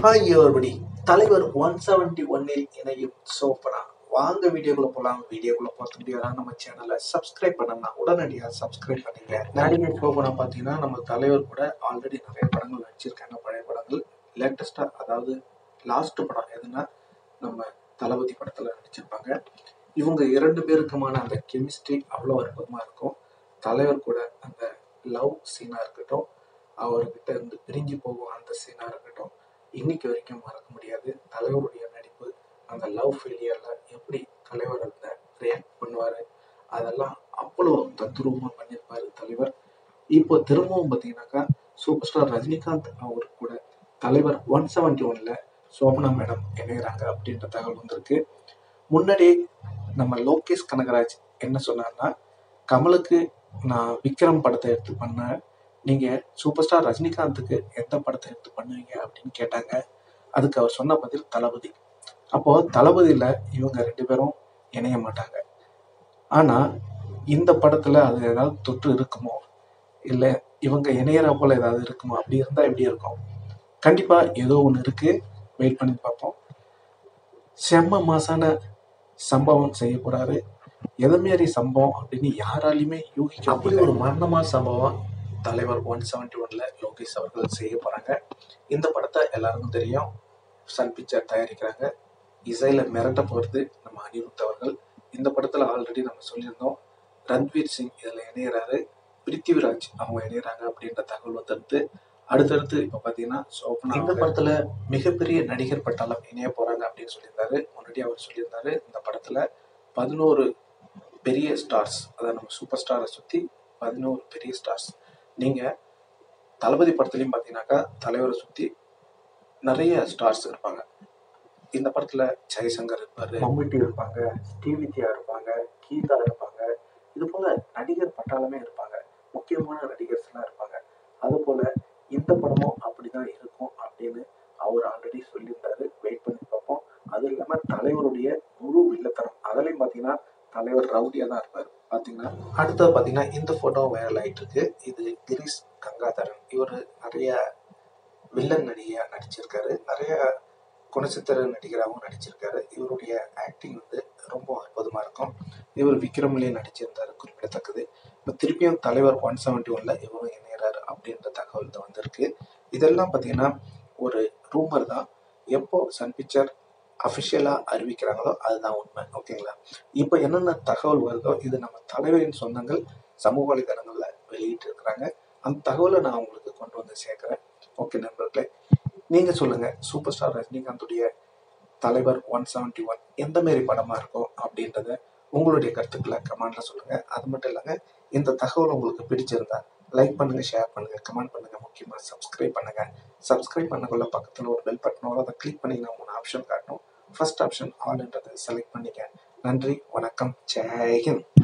hi everybody தலைவர் one seventy ஒன்னில் இணையும் சோப்பனா வாங்க வீடியோக்குள்ள போலாம் வீடியோக்குள்ள பார்த்து முடியாதா நம்ம சேனலை சப்ஸ்கிரைப் பண்ணனா உடனடியாக சப்ஸ்கிரைப் பண்ணுங்க நடிகை சோபனா பார்த்தீங்கன்னா நம்ம தலைவர் கூட ஆல்ரெடி நிறைய படங்கள் நடிச்சிருக்காங்க பழைய படங்கள் லேட்டஸ்டா அதாவது லாஸ்ட் படம் எதுனா நம்ம தளபதி படத்துல நடிச்சிருப்பாங்க இவங்க இரண்டு பேருக்குமான அந்த கெமிஸ்ட்ரி அவ்வளோ அற்புதமா இருக்கும் தலைவர் கூட அந்த லவ் சீனா இருக்கட்டும் அவர்கிட்ட இருந்து பிரிஞ்சு போகும் அந்த சீனா இருக்கட்டும் இன்னைக்கு வரைக்கும் மறக்க முடியாது தலைவருடைய நடிப்பு அந்த லவ் ஃபெயிலியர்ல எப்படி தலைவர் அந்த ரியாக்ட் பண்ணுவாரு அதெல்லாம் அவ்வளோ தத்ரூபமா பண்ணியிருப்பாரு தலைவர் இப்போ திரும்பவும் பார்த்தீங்கன்னாக்கா சூப்பர் ஸ்டார் ரஜினிகாந்த் அவர் கூட தலைவர் ஒன் செவன்டி ஒன்ல சோபனா மேடம் இணைகிறாங்க அப்படின்ற தகவல் வந்திருக்கு முன்னாடி நம்ம லோகேஷ் கனகராஜ் என்ன சொன்னார்னா கமலுக்கு நான் விக்ரம் படத்தை எடுத்து பண்ணேன் நீங்க சூப்பர் ஸ்டார் ரஜினிகாந்துக்கு எந்த படத்தை எடுத்து பண்ணுவீங்க அப்படின்னு கேட்டாங்க அதுக்கு அவர் சொன்ன பதில் தளபதி அப்போ தளபதியில இவங்க ரெண்டு பேரும் இணைய மாட்டாங்க ஆனா இந்த படத்துல அது ஏதாவது தொற்று இருக்குமோ இல்ல இவங்க இணையற போல ஏதாவது இருக்குமோ அப்படி இருந்தா எப்படி இருக்கும் கண்டிப்பா ஏதோ ஒண்ணு இருக்கு வெயிட் பண்ணி பார்ப்போம் செம்ம மாசான சம்பவம் செய்ய போறாரு எதமேரி சம்பவம் அப்படின்னு யாராலையுமே யூகிக்க அப்படி ஒரு மரணமா சம்பவம் தலைவர் ஒன் செவன்டி ஒன்ல லோகேஷ் அவர்கள் செய்ய போறாங்க இந்த படத்தை எல்லாருக்கும் தெரியும் சன் பிக்சர் தயாரிக்கிறாங்க இசையில மிரட்ட போறது நம்ம அனிருத் அவர்கள் இந்த படத்துல ஆல்ரெடி நம்ம சொல்லியிருந்தோம் ரன்வீர் சிங் இதுல இணையறாரு பிருத்திவிராஜ் அவங்க இணையறாங்க அப்படின்ற தகவல் வந்துருது அடுத்தடுத்து இப்ப பாத்தீங்கன்னா சோபனா இந்த படத்துல மிகப்பெரிய நடிகர் பட்டாளம் இணைய போறாங்க அப்படின்னு சொல்லியிருந்தாரு முன்னாடி அவர் சொல்லியிருந்தாரு இந்த படத்துல பதினோரு பெரிய ஸ்டார்ஸ் அதாவது நம்ம சூப்பர் ஸ்டாரை சுத்தி பதினோரு பெரிய ஸ்டார்ஸ் நீங்க தளபதி படத்துலயும் பாத்தீங்கன்னாக்கா தலைவரை சுத்தி நிறைய ஸ்டார்ஸ் இருப்பாங்க இந்த படத்துல ஜெயசங்கர் இருப்பாரு மம்முட்டி இருப்பாங்க ஸ்ரீவித்யா இருப்பாங்க கீதா இருப்பாங்க இது போல நடிகர் பட்டாளமே இருப்பாங்க முக்கியமான நடிகர்ஸ் எல்லாம் இருப்பாங்க அது போல இந்த படமும் அப்படிதான் இருக்கும் அப்படின்னு அவர் ஆல்ரெடி சொல்லியிருந்தாரு வெயிட் பண்ணி பார்ப்போம் அது இல்லாம தலைவருடைய முழு வில்லத்தனம் அதுலயும் பாத்தீங்கன்னா தலைவர் ரவுடியா தான் இருப்பாரு பாத்தீங்கன்னா அடுத்தது பாத்தீங்கன்னா இந்த போட்டோ வைரல் ஆயிட்டு இருக்கு இது கிரீஷ் கங்காதரன் இவர் நிறைய வில்லன் நடிகையா நடிச்சிருக்காரு நிறைய குணச்சித்திர நடிகராகவும் நடிச்சிருக்காரு இவருடைய ஆக்டிங் வந்து ரொம்ப அற்புதமா இருக்கும் இவர் விக்ரம்லயே நடிச்சிருந்தாரு குறிப்பிடத்தக்கது இப்போ திருப்பியும் தலைவர் ஒன் செவன்டி ஒன்ல இவரும் இணையறாரு அப்படின்ற தகவல் தான் வந்திருக்கு இதெல்லாம் பார்த்தீங்கன்னா ஒரு ரூமர் தான் எப்போ சன் பிக்சர் அஃபிஷியலாக அறிவிக்கிறாங்களோ அதுதான் உண்மை ஓகேங்களா இப்போ என்னென்ன தகவல் வருதோ இது நம்ம தலைவரின் சொந்தங்கள் சமூக வலைதளங்களில் வெளியிட்டு இருக்கிறாங்க அந்த தகவலை நான் உங்களுக்கு கொண்டு வந்து சேர்க்குறேன் ஓகே நண்பர்களே நீங்க சொல்லுங்க சூப்பர் ஸ்டார் ரஜினிகாந்துடைய தலைவர் ஒன் செவன்டி ஒன் எந்த மாரி படமா இருக்கும் அப்படின்றத உங்களுடைய கருத்துக்களை கமெண்ட்ல சொல்லுங்க அது மட்டும் இல்லைங்க இந்த தகவல் உங்களுக்கு பிடிச்சிருந்தா லைக் பண்ணுங்க ஷேர் பண்ணுங்க கமெண்ட் பண்ணுங்க முக்கியமா சப்ஸ்கிரைப் பண்ணுங்க சப்ஸ்கிரைப் பண்ணக்குள்ள பக்கத்துல ஒரு பெல் பட்டனோட அதை கிளிக் பண்ணீங்கன்னா மூணு ஆப்ஷன் காட்டும் ஃபர்ஸ்ட் ஆப்ஷன் ஆல்ன்றதை செலக்ட் பண்ணிக்க நன்றி வணக்கம் ஜெய்ஹிந்த்